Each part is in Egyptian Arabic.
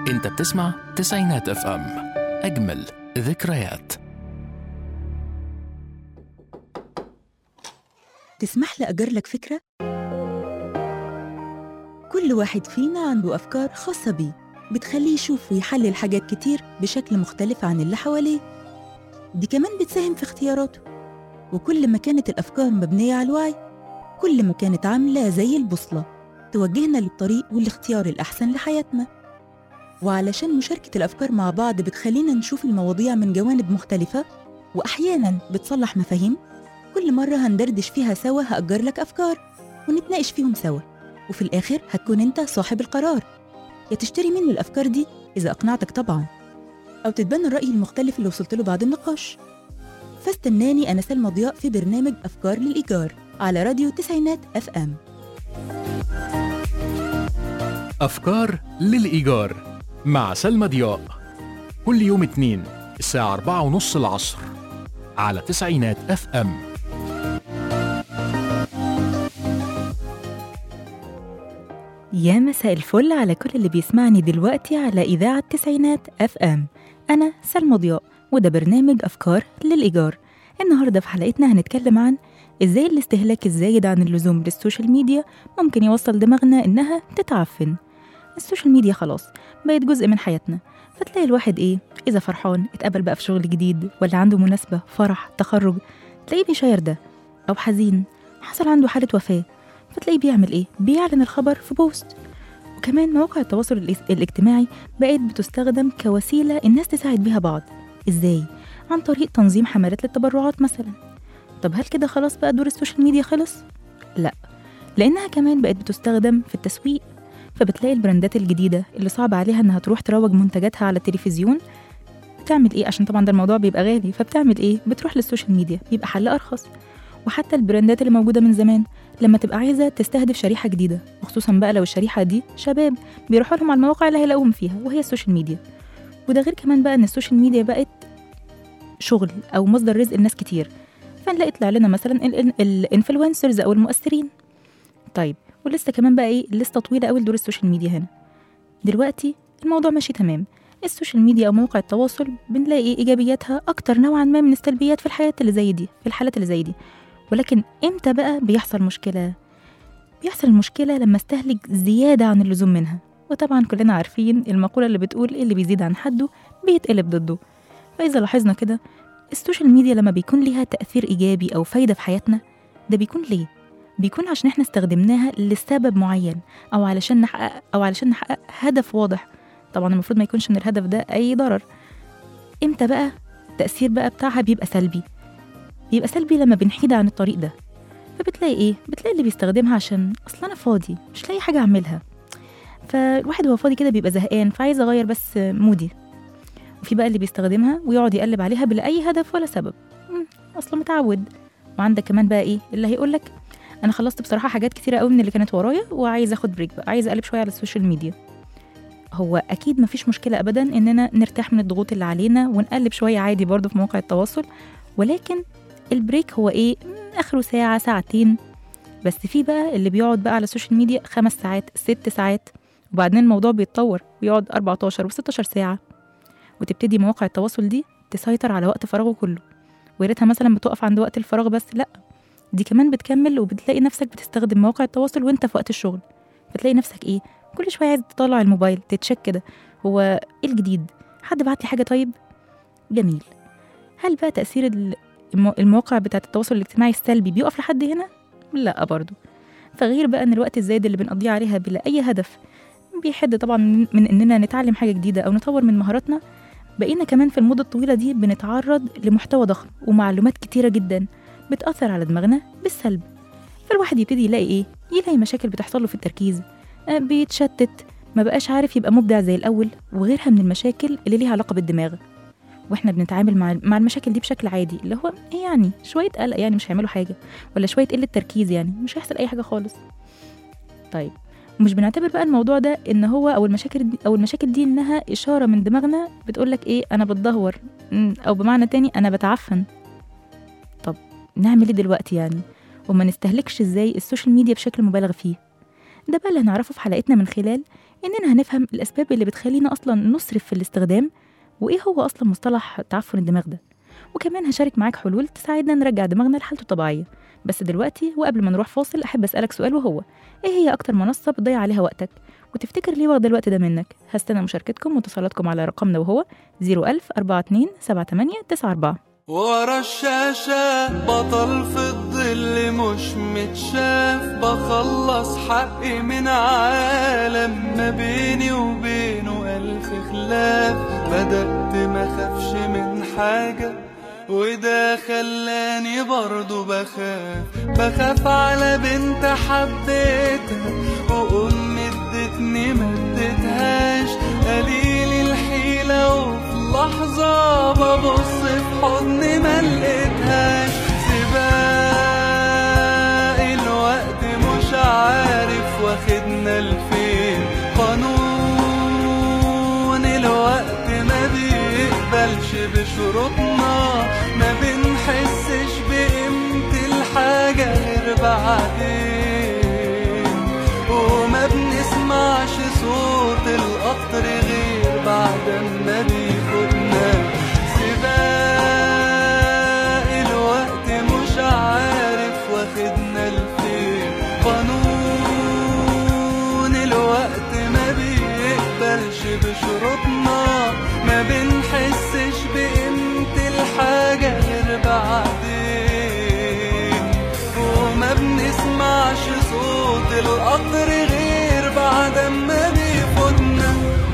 انت بتسمع تسعينات اف ام اجمل ذكريات تسمح لي أجر لك فكرة؟ كل واحد فينا عنده أفكار خاصة بيه بتخليه يشوف ويحلل حاجات كتير بشكل مختلف عن اللي حواليه دي كمان بتساهم في اختياراته وكل ما كانت الأفكار مبنية على الوعي كل ما كانت عاملة زي البوصلة توجهنا للطريق والاختيار الأحسن لحياتنا وعلشان مشاركة الأفكار مع بعض بتخلينا نشوف المواضيع من جوانب مختلفة وأحيانا بتصلح مفاهيم كل مرة هندردش فيها سوا هأجر لك أفكار ونتناقش فيهم سوا وفي الآخر هتكون أنت صاحب القرار يا تشتري مني الأفكار دي إذا أقنعتك طبعا أو تتبنى الرأي المختلف اللي وصلت له بعد النقاش فاستناني أنا سلمى ضياء في برنامج أفكار للإيجار على راديو تسعينات أف أم أفكار للإيجار مع سلمى ضياء كل يوم اثنين الساعة أربعة ونص العصر على تسعينات اف ام يا مساء الفل على كل اللي بيسمعني دلوقتي على إذاعة تسعينات أف أم أنا سلمى ضياء وده برنامج أفكار للإيجار النهاردة في حلقتنا هنتكلم عن إزاي الاستهلاك الزايد عن اللزوم للسوشيال ميديا ممكن يوصل دماغنا إنها تتعفن السوشيال ميديا خلاص بقت جزء من حياتنا فتلاقي الواحد إيه إذا فرحان اتقبل بقى في شغل جديد ولا عنده مناسبة فرح تخرج تلاقيه بيشير ده أو حزين حصل عنده حالة وفاة فتلاقيه بيعمل إيه بيعلن الخبر في بوست وكمان مواقع التواصل الاس- الاجتماعي بقت بتستخدم كوسيلة الناس تساعد بيها بعض إزاي؟ عن طريق تنظيم حملات للتبرعات مثلا طب هل كده خلاص بقى دور السوشيال ميديا خلص؟ لا لأنها كمان بقت بتستخدم في التسويق فبتلاقي البراندات الجديدة اللي صعب عليها إنها تروح تروج منتجاتها على التلفزيون بتعمل إيه عشان طبعا ده الموضوع بيبقى غالي فبتعمل إيه؟ بتروح للسوشيال ميديا بيبقى حل أرخص وحتى البراندات اللي موجودة من زمان لما تبقى عايزة تستهدف شريحة جديدة وخصوصا بقى لو الشريحة دي شباب بيروحوا لهم على المواقع اللي هيلاقوهم فيها وهي السوشيال ميديا وده غير كمان بقى إن السوشيال ميديا بقت شغل أو مصدر رزق لناس كتير فنلاقي طلع لنا مثلا الانفلونسرز أو المؤثرين طيب ولسه كمان بقى ايه لسه طويله قوي لدور السوشيال ميديا هنا دلوقتي الموضوع ماشي تمام السوشيال ميديا او مواقع التواصل بنلاقي إيه ايجابياتها اكتر نوعا ما من السلبيات في الحياه اللي زي دي في الحالات اللي زي دي ولكن امتى بقى بيحصل مشكله بيحصل المشكله لما استهلك زياده عن اللزوم منها وطبعا كلنا عارفين المقوله اللي بتقول اللي بيزيد عن حده بيتقلب ضده فاذا لاحظنا كده السوشيال ميديا لما بيكون ليها تاثير ايجابي او فايده في حياتنا ده بيكون ليه بيكون عشان احنا استخدمناها لسبب معين او علشان نحقق او علشان نحقق هدف واضح طبعا المفروض ما يكونش من الهدف ده اي ضرر امتى بقى التاثير بقى بتاعها بيبقى سلبي بيبقى سلبي لما بنحيد عن الطريق ده فبتلاقي ايه بتلاقي اللي بيستخدمها عشان اصلا انا فاضي مش لاقي حاجه اعملها فالواحد وهو فاضي كده بيبقى زهقان فعايز اغير بس مودي وفي بقى اللي بيستخدمها ويقعد يقلب عليها بلا اي هدف ولا سبب مم، اصلا متعود وعندك كمان بقى ايه اللي هيقولك انا خلصت بصراحه حاجات كتيره قوي من اللي كانت ورايا وعايز اخد بريك بقى عايز اقلب شويه على السوشيال ميديا هو اكيد مفيش مشكله ابدا اننا نرتاح من الضغوط اللي علينا ونقلب شويه عادي برضه في مواقع التواصل ولكن البريك هو ايه مم، اخره ساعه ساعتين بس في بقى اللي بيقعد بقى على السوشيال ميديا خمس ساعات ست ساعات وبعدين الموضوع بيتطور ويقعد 14 و16 ساعه وتبتدي مواقع التواصل دي تسيطر على وقت فراغه كله ويا ريتها مثلا بتقف عند وقت الفراغ بس لا دي كمان بتكمل وبتلاقي نفسك بتستخدم مواقع التواصل وانت في وقت الشغل فتلاقي نفسك ايه كل شويه عايز تطلع الموبايل تتشك كده هو ايه الجديد حد بعت لي حاجه طيب جميل هل بقى تاثير ال- المو- المواقع بتاعه التواصل الاجتماعي السلبي بيقف لحد هنا لا برضو فغير بقى ان الوقت الزايد اللي بنقضيه عليها بلا اي هدف بيحد طبعا من من اننا نتعلم حاجه جديده او نطور من مهاراتنا بقينا كمان في المدة الطويلة دي بنتعرض لمحتوى ضخم ومعلومات كتيرة جدا بتأثر على دماغنا بالسلب فالواحد يبتدي يلاقي ايه يلاقي مشاكل بتحصل له في التركيز آه، بيتشتت ما بقاش عارف يبقى مبدع زي الأول وغيرها من المشاكل اللي ليها علاقة بالدماغ واحنا بنتعامل مع مع المشاكل دي بشكل عادي اللي هو ايه يعني شوية قلق يعني مش هيعملوا حاجة ولا شوية قلة تركيز يعني مش هيحصل أي حاجة خالص طيب ومش بنعتبر بقى الموضوع ده ان هو او المشاكل دي او المشاكل دي انها اشاره من دماغنا بتقول لك ايه انا بتدهور مم، او بمعنى تاني انا بتعفن طب نعمل ايه دلوقتي يعني وما نستهلكش ازاي السوشيال ميديا بشكل مبالغ فيه ده بقى اللي هنعرفه في حلقتنا من خلال إننا هنفهم الأسباب اللي بتخلينا أصلا نصرف في الاستخدام وإيه هو أصلا مصطلح تعفن الدماغ ده وكمان هشارك معاك حلول تساعدنا نرجع دماغنا لحالته الطبيعية بس دلوقتي وقبل ما نروح فاصل أحب أسألك سؤال وهو إيه هي أكتر منصة بتضيع عليها وقتك وتفتكر ليه واخدة الوقت ده منك هستنى مشاركتكم واتصالاتكم على رقمنا وهو 01000 42 78 94 ورا الشاشة بطل في الظل مش متشاف بخلص حقي من عالم ما بيني وبينه ألف خلاف بدأت ما خافش من حاجة وده خلاني برضو بخاف بخاف على بنت حبيتها وأمي ادتني ما ادتهاش قليل الحيلة وفي لحظة ببص في حضني ما لقيتهاش سباق الوقت مش عارف واخدنا لفين قانون الوقت ما بيقبلش بشروطنا ما بنحسش بقيمة الحاجة غير بعدين وما بنسمعش صوت القطر غير بعد ما بيفوتنا سباق الوقت مش عارف واخدنا لفين قانون الوقت ما بيقبلش بشروطنا ما بنحسش بقيمة الحاجة غير بعدين وما بنسمعش صوت القطر غير بعد ما بيفوتنا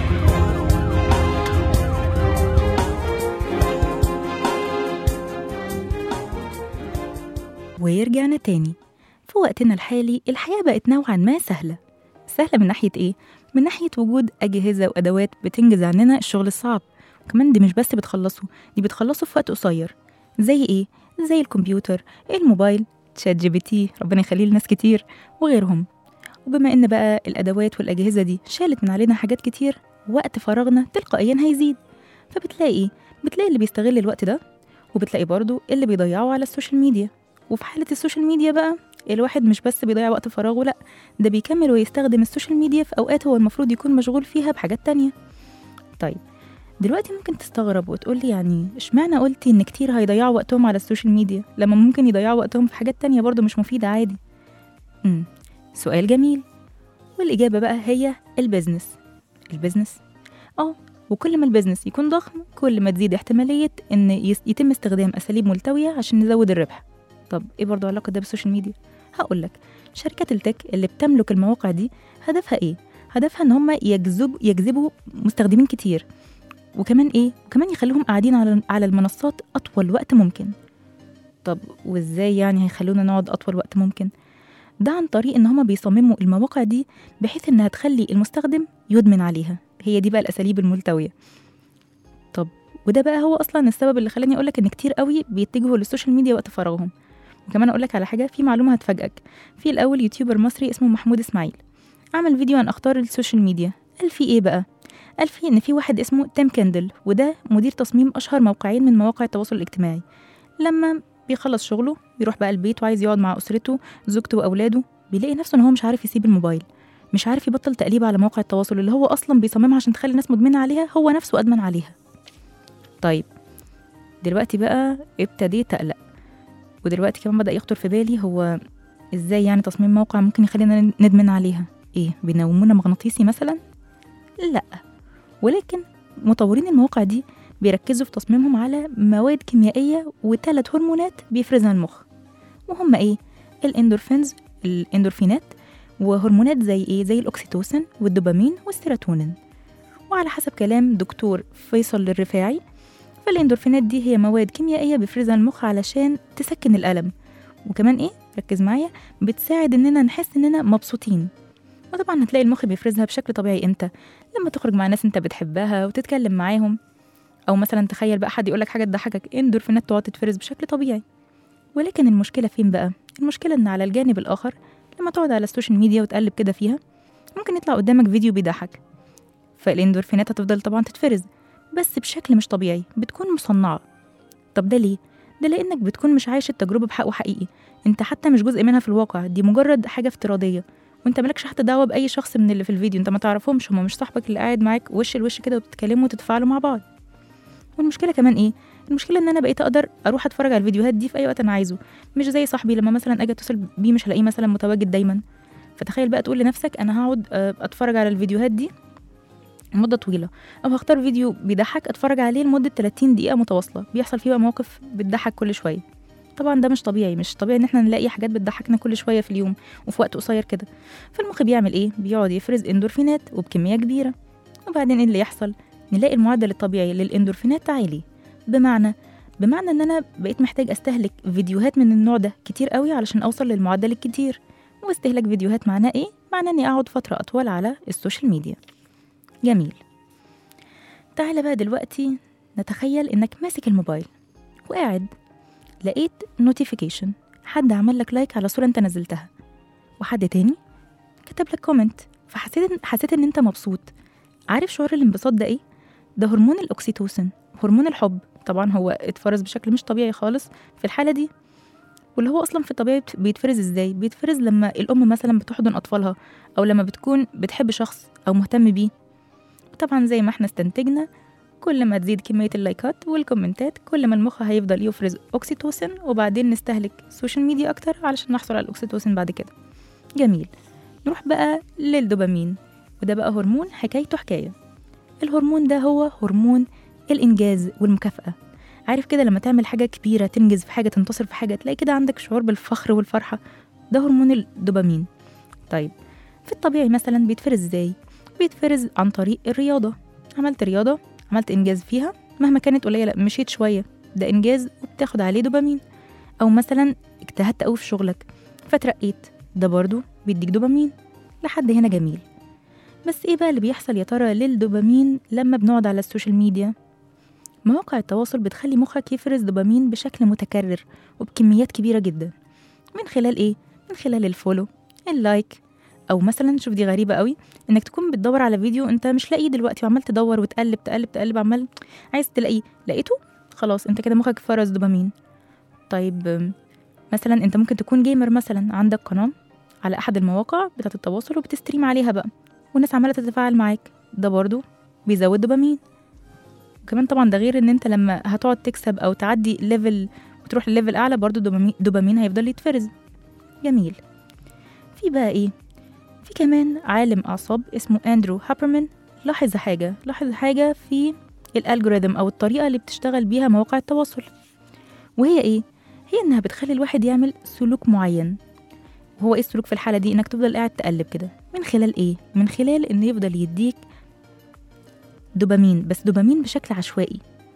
ورجعنا تاني في وقتنا الحالي الحياة بقت نوعا ما سهلة سهلة من ناحية إيه؟ من ناحية وجود أجهزة وأدوات بتنجز عننا الشغل الصعب وكمان دي مش بس بتخلصه دي بتخلصه في وقت قصير زي إيه؟ زي الكمبيوتر الموبايل تشات جي بي تي ربنا يخليه لناس كتير وغيرهم وبما إن بقى الأدوات والأجهزة دي شالت من علينا حاجات كتير وقت فراغنا تلقائيا هيزيد فبتلاقي إيه؟ بتلاقي اللي بيستغل الوقت ده وبتلاقي برضو اللي بيضيعه على السوشيال ميديا وفي حالة السوشيال ميديا بقى الواحد مش بس بيضيع وقت فراغه لأ ده بيكمل ويستخدم السوشيال ميديا في أوقات هو المفروض يكون مشغول فيها بحاجات تانية طيب دلوقتي ممكن تستغرب وتقولي يعني اشمعنى قلتي ان كتير هيضيعوا وقتهم على السوشيال ميديا لما ممكن يضيعوا وقتهم في حاجات تانية برضو مش مفيدة عادي امم سؤال جميل والإجابة بقى هي البيزنس البيزنس اه وكل ما البيزنس يكون ضخم كل ما تزيد احتمالية ان يس- يتم استخدام أساليب ملتوية عشان نزود الربح طب ايه برضو علاقة ده بالسوشيال ميديا هقولك شركات التك اللي بتملك المواقع دي هدفها ايه هدفها ان هم يجذب يجذبوا مستخدمين كتير وكمان ايه وكمان يخلوهم قاعدين على على المنصات اطول وقت ممكن طب وازاي يعني هيخلونا نقعد اطول وقت ممكن ده عن طريق ان هما بيصمموا المواقع دي بحيث انها تخلي المستخدم يدمن عليها هي دي بقى الاساليب الملتويه طب وده بقى هو اصلا السبب اللي خلاني اقولك ان كتير قوي بيتجهوا للسوشيال ميديا وقت فراغهم وكمان اقولك على حاجه في معلومه هتفاجئك في الاول يوتيوبر مصري اسمه محمود اسماعيل عمل فيديو عن اخطار السوشيال ميديا قال فيه ايه بقى قال فيه ان في واحد اسمه تيم كندل وده مدير تصميم اشهر موقعين من مواقع التواصل الاجتماعي لما بيخلص شغله بيروح بقى البيت وعايز يقعد مع اسرته زوجته واولاده بيلاقي نفسه ان هو مش عارف يسيب الموبايل مش عارف يبطل تقليب على مواقع التواصل اللي هو اصلا بيصممها عشان تخلي الناس مدمنه عليها هو نفسه ادمن عليها طيب دلوقتي بقى ابتديت اقلق ودلوقتي كمان بدا يخطر في بالي هو ازاي يعني تصميم موقع ممكن يخلينا ندمن عليها ايه بينومونا مغناطيسي مثلا لا ولكن مطورين المواقع دي بيركزوا في تصميمهم على مواد كيميائية وثلاث هرمونات بيفرزها المخ وهم ايه الاندورفينز الاندورفينات وهرمونات زي ايه زي الاكسيتوسين والدوبامين والسيروتونين وعلى حسب كلام دكتور فيصل الرفاعي فالاندورفينات دي هي مواد كيميائية بيفرزها المخ علشان تسكن الألم وكمان ايه ركز معايا بتساعد اننا نحس اننا مبسوطين وطبعا هتلاقي المخ بيفرزها بشكل طبيعي امتى لما تخرج مع ناس انت بتحبها وتتكلم معاهم او مثلا تخيل بقى حد يقولك حاجه تضحكك اندورفينات تقعد تتفرز بشكل طبيعي ولكن المشكله فين بقى المشكله ان على الجانب الاخر لما تقعد على السوشيال ميديا وتقلب كده فيها ممكن يطلع قدامك فيديو بيضحك فالاندورفينات هتفضل طبعا تتفرز بس بشكل مش طبيعي بتكون مصنعه طب ده ليه ده لانك بتكون مش عايش التجربه بحقه حقيقي انت حتى مش جزء منها في الواقع دي مجرد حاجه افتراضيه وانت مالكش حتى دعوه باي شخص من اللي في الفيديو انت ما تعرفهمش هما مش صاحبك اللي قاعد معاك وش لوش كده وبتتكلموا وتتفاعلوا مع بعض والمشكله كمان ايه المشكله ان انا بقيت اقدر اروح اتفرج على الفيديوهات دي في اي وقت انا عايزه مش زي صاحبي لما مثلا اجي اتصل بيه مش هلاقيه مثلا متواجد دايما فتخيل بقى تقول لنفسك انا هقعد آه، اتفرج على الفيديوهات دي مدة طويلة أو هختار فيديو بيضحك أتفرج عليه لمدة 30 دقيقة متواصلة بيحصل فيه بقى مواقف بتضحك كل شوية طبعا ده مش طبيعي مش طبيعي ان احنا نلاقي حاجات بتضحكنا كل شويه في اليوم وفي وقت قصير كده فالمخ بيعمل ايه بيقعد يفرز اندورفينات وبكميه كبيره وبعدين ايه اللي يحصل نلاقي المعدل الطبيعي للاندورفينات عالي بمعنى بمعنى ان انا بقيت محتاج استهلك فيديوهات من النوع ده كتير قوي علشان اوصل للمعدل الكتير واستهلاك فيديوهات معناه ايه معناه اني اقعد فتره اطول على السوشيال ميديا جميل تعالى بقى دلوقتي نتخيل انك ماسك الموبايل وقاعد لقيت نوتيفيكيشن حد عمل لك لايك على صورة انت نزلتها وحد تاني كتب لك كومنت فحسيت إن- حسيت ان انت مبسوط عارف شعور الانبساط ده ايه ده هرمون الاكسيتوسين هرمون الحب طبعا هو اتفرز بشكل مش طبيعي خالص في الحالة دي واللي هو اصلا في الطبيعي بت- بيتفرز ازاي بيتفرز لما الام مثلا بتحضن اطفالها او لما بتكون بتحب شخص او مهتم بيه طبعا زي ما احنا استنتجنا كل ما تزيد كمية اللايكات والكومنتات كل ما المخ هيفضل يفرز أكسيتوسين وبعدين نستهلك السوشيال ميديا أكتر علشان نحصل على الأكسيتوسين بعد كده جميل نروح بقى للدوبامين وده بقى هرمون حكايته حكاية الهرمون ده هو هرمون الإنجاز والمكافأة عارف كده لما تعمل حاجة كبيرة تنجز في حاجة تنتصر في حاجة تلاقي كده عندك شعور بالفخر والفرحة ده هرمون الدوبامين طيب في الطبيعي مثلا بيتفرز ازاي بيتفرز عن طريق الرياضة عملت رياضة عملت انجاز فيها مهما كانت قليله مشيت شويه ده انجاز وبتاخد عليه دوبامين او مثلا اجتهدت قوي في شغلك فترقيت ده برضو بيديك دوبامين لحد هنا جميل بس ايه بقى اللي بيحصل يا ترى للدوبامين لما بنقعد على السوشيال ميديا مواقع التواصل بتخلي مخك يفرز دوبامين بشكل متكرر وبكميات كبيره جدا من خلال ايه من خلال الفولو اللايك او مثلا شوف دي غريبه قوي انك تكون بتدور على فيديو انت مش لاقيه دلوقتي وعمال تدور وتقلب تقلب تقلب عمال عايز تلاقيه لقيته خلاص انت كده مخك فرز دوبامين طيب أم، مثلا انت ممكن تكون جيمر مثلا عندك قناه على احد المواقع بتاعه التواصل وبتستريم عليها بقى والناس عماله تتفاعل معاك ده برضو بيزود دوبامين وكمان طبعا ده غير ان انت لما هتقعد تكسب او تعدي ليفل وتروح لليفل اعلى برضو دوبامين, دوبامين هيفضل يتفرز جميل في بقى ايه في كمان عالم أعصاب اسمه أندرو هابرمان لاحظ حاجة لاحظ حاجة في الالجوريثم أو الطريقة اللي بتشتغل بيها مواقع التواصل وهي إيه؟ هي إنها بتخلي الواحد يعمل سلوك معين وهو إيه السلوك في الحالة دي؟ إنك تفضل قاعد تقلب كده من خلال إيه؟ من خلال إنه يفضل يديك دوبامين بس دوبامين بشكل عشوائي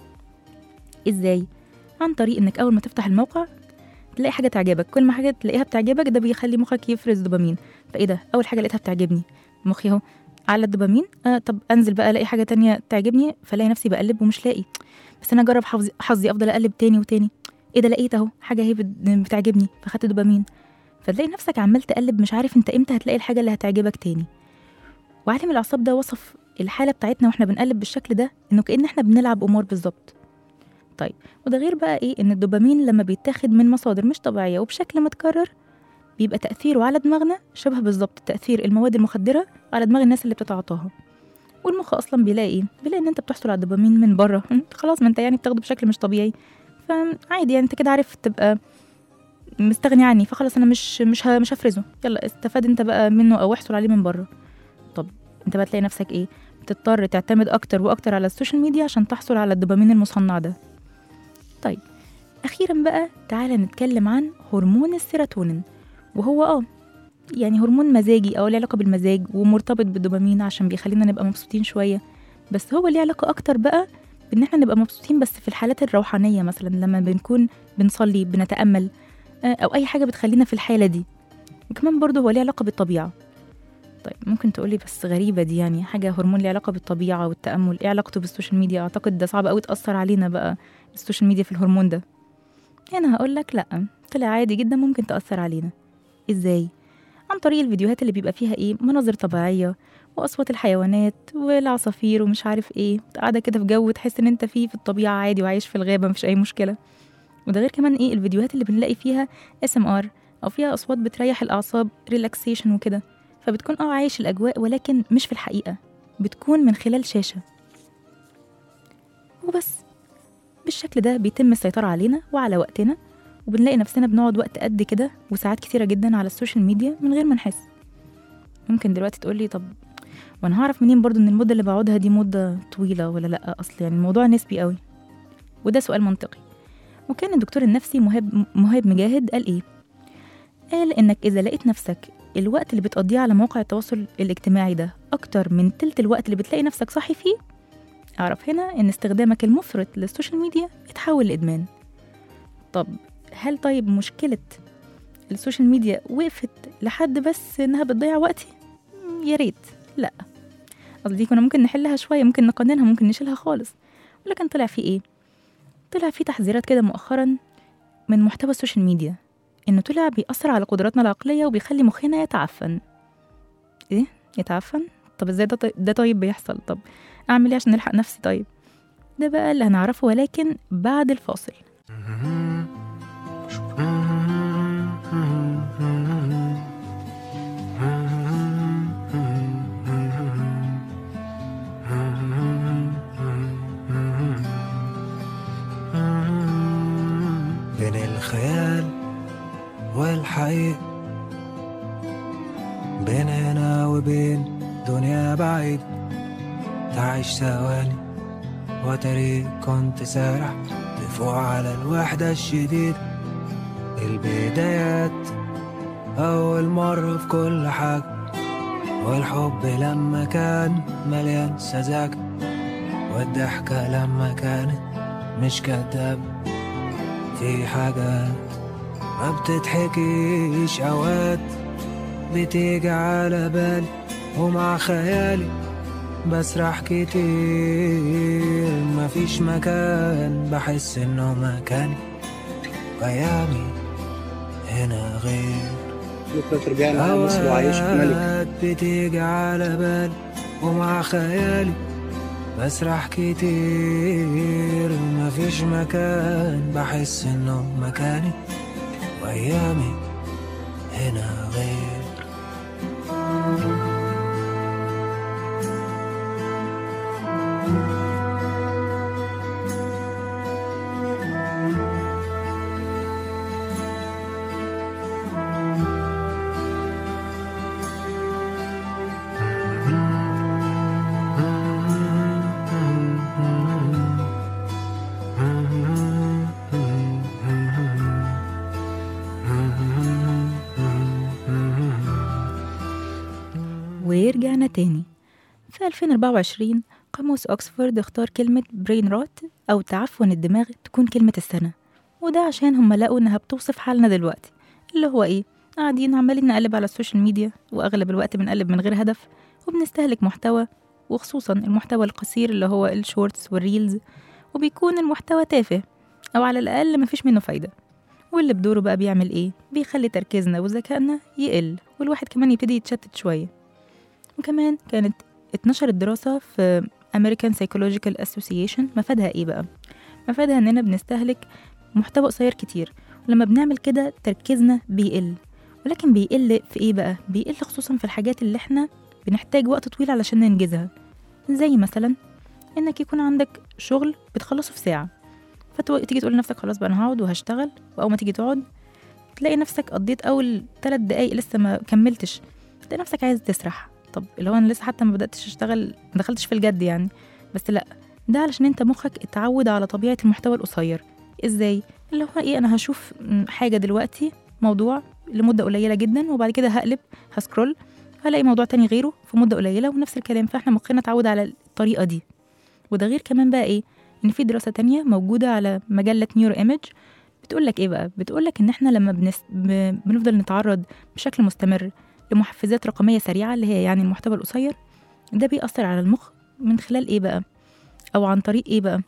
إزاي؟ عن طريق إنك أول ما تفتح الموقع تلاقي حاجة تعجبك كل ما حاجة تلاقيها بتعجبك ده بيخلي مخك يفرز دوبامين فايه ده اول حاجه لقيتها بتعجبني مخي اهو على الدوبامين آه طب انزل بقى الاقي حاجه تانية تعجبني فلاقي نفسي بقلب ومش لاقي بس انا اجرب حظي حظي افضل اقلب تاني وتاني ايه ده لقيت اهو حاجه هي بت- بتعجبني فخدت دوبامين فتلاقي نفسك عمال تقلب مش عارف انت امتى هتلاقي الحاجه اللي هتعجبك تاني وعالم الاعصاب ده وصف الحاله بتاعتنا واحنا بنقلب بالشكل ده انه كأن احنا بنلعب امور بالظبط طيب وده غير بقى ايه ان الدوبامين لما بيتاخد من مصادر مش طبيعيه وبشكل متكرر بيبقى تأثيره على دماغنا شبه بالظبط تأثير المواد المخدرة على دماغ الناس اللي بتتعاطاها والمخ أصلا بيلاقي إيه؟ بيلاقي إن أنت بتحصل على الدوبامين من بره خلاص ما أنت يعني بتاخده بشكل مش طبيعي فعادي يعني أنت كده عارف تبقى مستغني عني فخلاص أنا مش مش ه- مش هفرزه يلا استفاد أنت بقى منه أو احصل عليه من بره طب أنت بقى تلاقي نفسك إيه؟ بتضطر تعتمد أكتر وأكتر على السوشيال ميديا عشان تحصل على الدوبامين المصنع ده طيب أخيرا بقى تعالى نتكلم عن هرمون السيروتونين وهو اه يعني هرمون مزاجي او له علاقه بالمزاج ومرتبط بالدوبامين عشان بيخلينا نبقى مبسوطين شويه بس هو ليه علاقه اكتر بقى بان احنا نبقى مبسوطين بس في الحالات الروحانيه مثلا لما بنكون بنصلي بنتامل آه، او اي حاجه بتخلينا في الحاله دي وكمان برضه هو ليه علاقه بالطبيعه طيب ممكن تقولي بس غريبه دي يعني حاجه هرمون ليه علاقه بالطبيعه والتامل ايه علاقته بالسوشيال ميديا اعتقد ده صعب قوي تاثر علينا بقى السوشيال ميديا في الهرمون ده هنا هقول لك لا طلع عادي جدا ممكن تاثر علينا ازاي عن طريق الفيديوهات اللي بيبقى فيها ايه مناظر طبيعيه واصوات الحيوانات والعصافير ومش عارف ايه قاعده كده في جو تحس ان انت فيه في الطبيعه عادي وعايش في الغابه مفيش اي مشكله وده غير كمان ايه الفيديوهات اللي بنلاقي فيها اس ام ار او فيها اصوات بتريح الاعصاب ريلاكسيشن وكده فبتكون اه عايش الأجواء ولكن مش في الحقيقة بتكون من خلال شاشة وبس بالشكل ده بيتم السيطرة علينا وعلى وقتنا وبنلاقي نفسنا بنقعد وقت قد كده وساعات كتيرة جدا على السوشيال ميديا من غير ما نحس ممكن دلوقتي تقولي طب وانا هعرف منين برضو ان المدة اللي بقعدها دي مدة طويلة ولا لا اصل يعني الموضوع نسبي قوي وده سؤال منطقي وكان الدكتور النفسي مهاب مهاب مجاهد قال ايه قال انك اذا لقيت نفسك الوقت اللي بتقضيه على مواقع التواصل الاجتماعي ده اكتر من تلت الوقت اللي بتلاقي نفسك صاحي فيه اعرف هنا ان استخدامك المفرط للسوشيال ميديا اتحول لادمان طب هل طيب مشكلة السوشيال ميديا وقفت لحد بس انها بتضيع وقتي مم، يا ريت لا قصدي كنا ممكن نحلها شوية ممكن نقننها ممكن نشيلها خالص ولكن طلع في ايه طلع في تحذيرات كده مؤخرا من محتوى السوشيال ميديا انه طلع بيأثر على قدراتنا العقلية وبيخلي مخنا يتعفن ايه يتعفن طب ازاي ده, طي- ده طيب بيحصل طب اعمل ايه عشان الحق نفسي طيب ده بقى اللي هنعرفه ولكن بعد الفاصل بين الخيال والحقيقة بين هنا وبين دنيا بعيد تعيش ثواني وتري كنت سارح تفوق على الوحدة الشديدة البدايات أول مرة في كل حاجة والحب لما كان مليان سذاجة والضحكة لما كانت مش كدابة في حاجات ما بتضحكيش اوقات بتيجي على بالي ومع خيالي بسرح كتير مفيش مكان بحس انه مكاني ايامي هنا غير بكرة رجعنا على مصر وعايش في ملك أوقات بتيجي على بالي ومع خيالي بسرح كتير مفيش مكان بحس انه مكاني وايامي هنا غير ورجعنا تاني في 2024 قاموس أكسفورد اختار كلمة برين روت أو تعفن الدماغ تكون كلمة السنة وده عشان هم لقوا إنها بتوصف حالنا دلوقتي اللي هو إيه قاعدين عمالين نقلب على السوشيال ميديا وأغلب الوقت بنقلب من غير هدف وبنستهلك محتوى وخصوصا المحتوى القصير اللي هو الشورتس والريلز وبيكون المحتوى تافه أو على الأقل مفيش منه فايدة واللي بدوره بقى بيعمل إيه بيخلي تركيزنا وذكائنا يقل والواحد كمان يبتدي يتشتت شوية وكمان كانت اتنشرت دراسة في American Psychological Association مفادها ايه بقى؟ مفادها اننا بنستهلك محتوى قصير كتير ولما بنعمل كده تركيزنا بيقل ولكن بيقل في ايه بقى؟ بيقل خصوصا في الحاجات اللي احنا بنحتاج وقت طويل علشان ننجزها زي مثلا انك يكون عندك شغل بتخلصه في ساعة فتيجي تقول لنفسك خلاص بقى انا هقعد وهشتغل واول ما تيجي تقعد تلاقي نفسك قضيت اول ثلاث دقايق لسه ما كملتش تلاقي نفسك عايز تسرح طب اللي هو انا لسه حتى ما بداتش اشتغل ما دخلتش في الجد يعني بس لا ده علشان انت مخك اتعود على طبيعه المحتوى القصير ازاي اللي هو ايه انا هشوف م، حاجه دلوقتي موضوع لمده قليله جدا وبعد كده هقلب هسكرول هلاقي موضوع تاني غيره في مده قليله ونفس الكلام فاحنا مخنا اتعود على الطريقه دي وده غير كمان بقى ايه ان في دراسه تانية موجوده على مجله نيورو ايمج بتقول لك ايه بقى بتقول لك ان احنا لما بنس... ب... بنفضل نتعرض بشكل مستمر لمحفزات رقميه سريعه اللي هي يعني المحتوى القصير ده بيأثر على المخ من خلال ايه بقى او عن طريق ايه بقى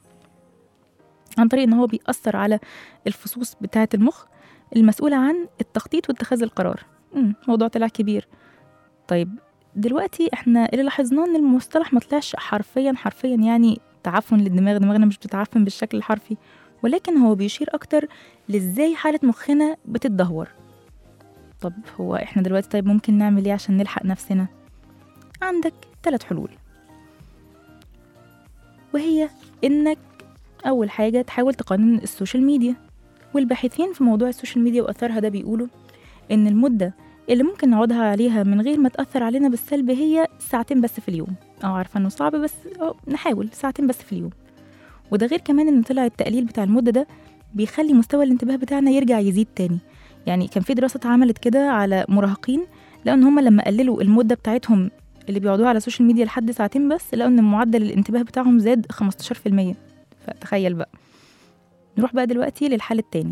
عن طريق ان هو بيأثر على الفصوص بتاعه المخ المسؤولة عن التخطيط واتخاذ القرار مم. موضوع طلع كبير طيب دلوقتي احنا اللي لاحظناه ان المصطلح ما طلعش حرفيا حرفيا يعني تعفن للدماغ دماغنا مش بتتعفن بالشكل الحرفي ولكن هو بيشير اكتر لازاي حالة مخنا بتتدهور طب هو احنا دلوقتي طيب ممكن نعمل ايه عشان نلحق نفسنا عندك ثلاث حلول وهي انك اول حاجه تحاول تقنن السوشيال ميديا والباحثين في موضوع السوشيال ميديا واثرها ده بيقولوا ان المده اللي ممكن نقعدها عليها من غير ما تاثر علينا بالسلب هي ساعتين بس في اليوم اه عارفه انه صعب بس اه نحاول ساعتين بس في اليوم وده غير كمان ان طلع التقليل بتاع المده ده بيخلي مستوى الانتباه بتاعنا يرجع يزيد تاني يعني كان في دراسه اتعملت كده على مراهقين لقوا ان هم لما قللوا المده بتاعتهم اللي بيقعدوها على السوشيال ميديا لحد ساعتين بس لقوا ان معدل الانتباه بتاعهم زاد 15% فتخيل بقى نروح بقى دلوقتي للحل التاني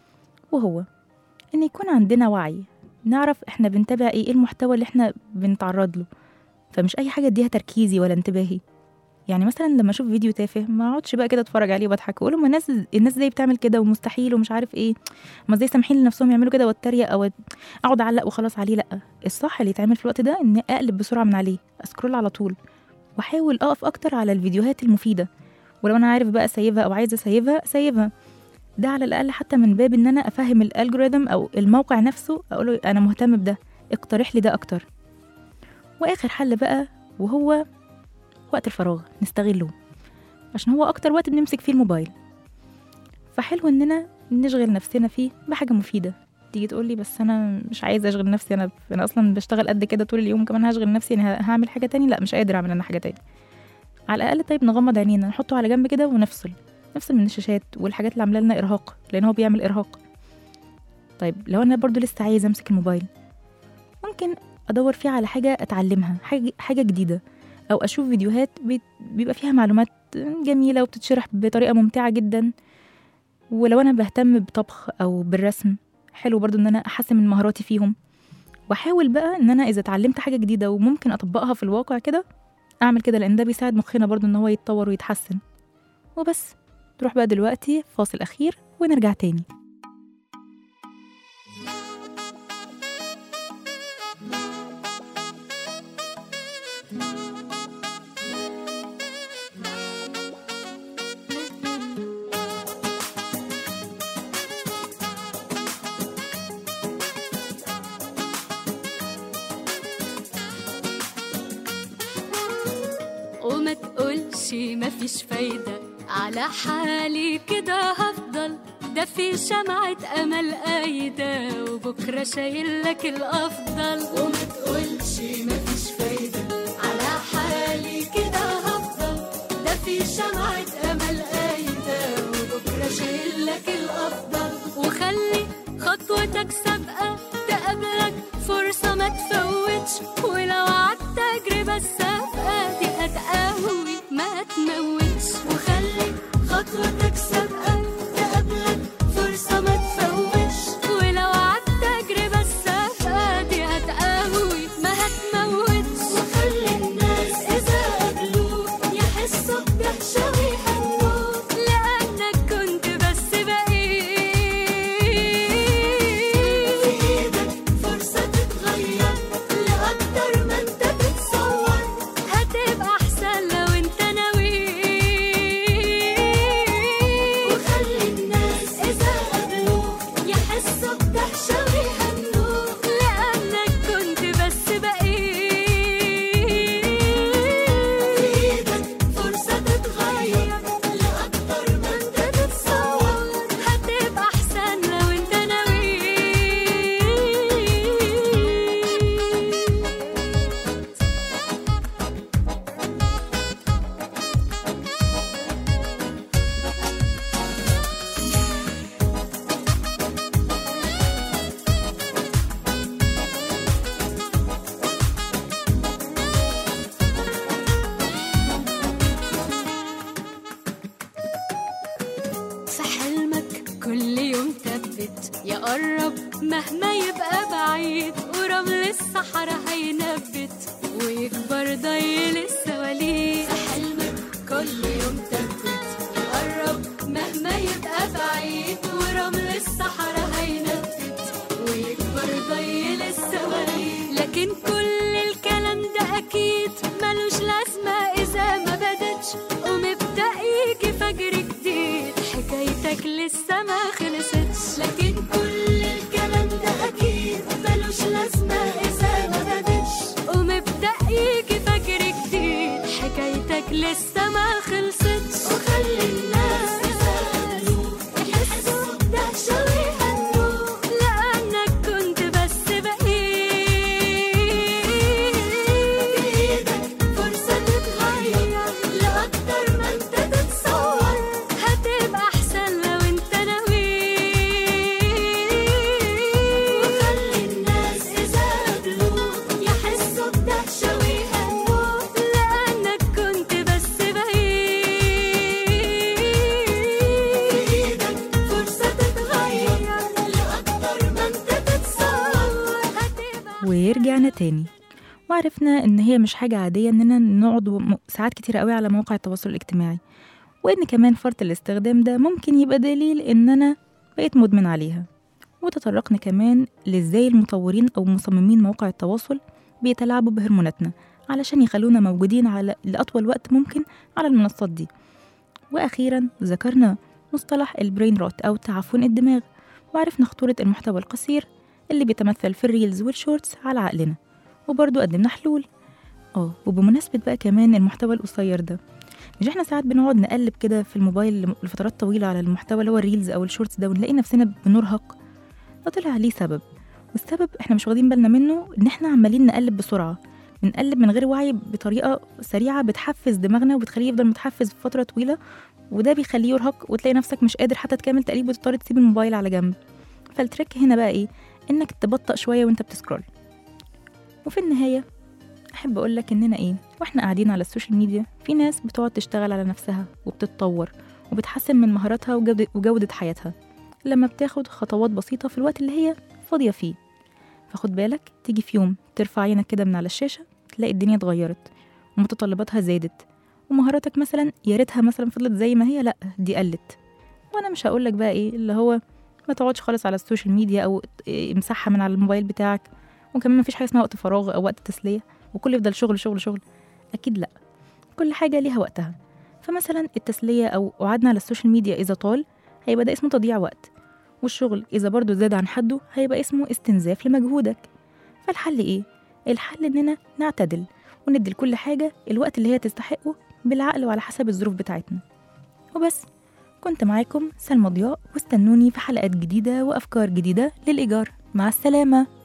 وهو ان يكون عندنا وعي نعرف احنا بنتابع ايه ايه المحتوى اللي احنا بنتعرض له فمش اي حاجه اديها تركيزي ولا انتباهي يعني مثلا لما اشوف فيديو تافه ما اقعدش بقى كده اتفرج عليه وبضحك واقول ما الناس الناس ازاي بتعمل كده ومستحيل ومش عارف ايه ما ازاي سامحين لنفسهم يعملوا كده واتريق او اقعد اعلق وخلاص عليه لا الصح اللي يتعمل في الوقت ده ان اقلب بسرعه من عليه اسكرول على طول واحاول اقف اكتر على الفيديوهات المفيده ولو انا عارف بقى اسيبها او عايزه اسيبها سيبها ده على الاقل حتى من باب ان انا افهم الالجوريثم او الموقع نفسه اقول له انا مهتم بده اقترح لي ده اكتر واخر حل بقى وهو وقت الفراغ نستغله عشان هو اكتر وقت بنمسك فيه الموبايل فحلو اننا نشغل نفسنا فيه بحاجه مفيده تيجي تقول لي بس انا مش عايزه اشغل نفسي انا انا اصلا بشتغل قد كده طول اليوم كمان هشغل نفسي انا هعمل حاجه تاني لا مش قادر اعمل انا حاجه تاني على الاقل طيب نغمض عينينا نحطه على جنب كده ونفصل نفصل من الشاشات والحاجات اللي عامله لنا ارهاق لان هو بيعمل ارهاق طيب لو انا برضو لسه عايزه امسك الموبايل ممكن ادور فيه على حاجه اتعلمها حاجه حاجه جديده او اشوف فيديوهات بي- بيبقى فيها معلومات جميله وبتتشرح بطريقه ممتعه جدا ولو انا بهتم بطبخ او بالرسم حلو برضو ان انا احسن من مهاراتي فيهم واحاول بقى ان انا اذا اتعلمت حاجه جديده وممكن اطبقها في الواقع كده اعمل كده لان ده بيساعد مخنا برضو ان هو يتطور ويتحسن وبس تروح بقى دلوقتي فاصل اخير ونرجع تاني وما تقولش مفيش فايدة على حالي كده هفضل ده في شمعة أمل قايدة وبكرة شايل لك الأفضل وما تقولش مفيش فايدة على حالي كده هفضل ده في شمعة أمل قايدة وبكرة شايل لك الأفضل وخلي خطوتك سابقة تقابلك فرصة ما تفوتش ولو عدت تجربة السابقة دي هتقوي ما تموتش وخلي خطوتك سابقة تقابلك فرصة ما تفوتش ولو عدت تجربة السابقة دي هتقوي ما هتموتش وخلي الناس إذا قابلوك يحسوا بدهشة ويهنوك لأنك كنت بس بقيت في إيدك فرصة تتغير لأكتر ما أنت بتصور هتبقى أحسن لو أنت ناوي وخلي الناس إذا قابلوك يحسوا بدهشة ويهنوك لأنك كنت بس بقيت في إيدك فرصة تتغير لأكتر ما أنت تتصور هتبقى أحسن لو أنت ناوي في حلمك كل يوم ثبت يا قرب مهما يبقى بعيد ورمل الصحراء هينبت ويكبر ضيل السواليف في حلمك كل يوم ثبت يا قرب مهما يبقى بعيد ورمل الصحراء هينبت ويكبر ضيل السواليف لكن كل الكلام ده اكيد ملوش لازمه اذا ما بدتش ومبدا يجي فجر جديد حكايتك لسه ما خلصتش لكن كل الكلام ده اكيد ملوش لسه ما خلصتش وخلي الناس يسألوا يحسوا بدهشة ويهنوا لأنك كنت بس بقيت بإيدك فرصة تتغير لأكتر ما انت تتصور هتبقى أحسن لو انت ناوي وخلي الناس إذا قابلوك يحسوا بدهشة ويهنوا لأنك كنت بس بعيد بإيدك فرصة تتغير لأكتر ما انت تتصور هتبقى ورجعنا تاني وعرفنا ان هي مش حاجة عادية اننا نقعد م- ساعات كتيرة قوي على مواقع التواصل الاجتماعي وان كمان فرط الاستخدام ده ممكن يبقى دليل ان انا بقيت مدمن عليها وتطرقنا كمان لازاي المطورين او مصممين مواقع التواصل بيتلاعبوا بهرموناتنا علشان يخلونا موجودين على لأطول وقت ممكن على المنصات دي وأخيرا ذكرنا مصطلح البرين روت أو تعفن الدماغ وعرفنا خطورة المحتوى القصير اللي بيتمثل في الريلز والشورتس على عقلنا وبرضه قدمنا حلول اه وبمناسبة بقى كمان المحتوى القصير ده مش احنا ساعات بنقعد نقلب كده في الموبايل لم- لفترات طويلة على المحتوى اللي هو الريلز أو الشورتس ده ونلاقي نفسنا بنرهق ده طلع ليه سبب والسبب احنا مش واخدين بالنا منه ان احنا عمالين نقلب بسرعة بنقلب من غير وعي بطريقة سريعة بتحفز دماغنا وبتخليه يفضل متحفز في فترة طويلة وده بيخليه يرهق وتلاقي نفسك مش قادر حتى تكمل تقليب وتضطر تسيب الموبايل على جنب فالتريك هنا بقى ايه انك تبطأ شوية وانت بتسكرول وفي النهاية أحب أقولك إننا إيه وإحنا قاعدين على السوشيال ميديا في ناس بتقعد تشتغل على نفسها وبتتطور وبتحسن من مهاراتها وجودة, وجودة حياتها لما بتاخد خطوات بسيطة في الوقت اللي هي فاضية فيه فخد بالك تيجي في يوم ترفع عينك كده من على الشاشة تلاقي الدنيا اتغيرت ومتطلباتها زادت ومهاراتك مثلا يا ريتها مثلا فضلت زي ما هي لأ دي قلت وأنا مش هقولك بقى إيه اللي هو ما تقعدش خالص على السوشيال ميديا أو إيه، امسحها من على الموبايل بتاعك وكمان مفيش حاجة اسمها وقت فراغ أو وقت تسلية وكل يفضل شغل شغل شغل أكيد لأ كل حاجة ليها وقتها فمثلا التسلية أو قعدنا على السوشيال ميديا إذا طال هيبقى ده اسمه تضييع وقت والشغل إذا برضه زاد عن حده هيبقى اسمه استنزاف لمجهودك فالحل إيه؟ الحل إننا نعتدل وندي لكل حاجة الوقت اللي هي تستحقه بالعقل وعلى حسب الظروف بتاعتنا وبس كنت معاكم سلمى ضياء واستنوني في حلقات جديدة وأفكار جديدة للإيجار مع السلامة